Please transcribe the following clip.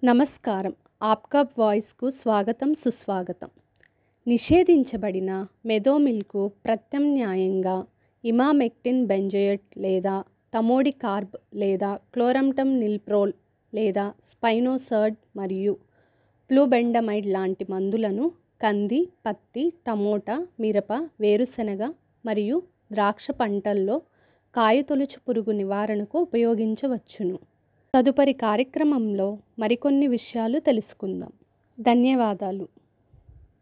నమస్కారం ఆప్కబ్ వాయిస్కు స్వాగతం సుస్వాగతం నిషేధించబడిన మెదోమిల్కు ప్రత్యామ్నాయంగా ఇమామెక్టిన్ బెంజోయేట్ లేదా టమోడికార్బ్ లేదా క్లోరామ్టమ్ నిల్ప్రోల్ లేదా స్పైనోసర్డ్ మరియు ఫ్లూబెండమైడ్ లాంటి మందులను కంది పత్తి టమోటా మిరప వేరుశెనగ మరియు ద్రాక్ష పంటల్లో కాయతొలుచు పురుగు నివారణకు ఉపయోగించవచ్చును తదుపరి కార్యక్రమంలో మరికొన్ని విషయాలు తెలుసుకుందాం ధన్యవాదాలు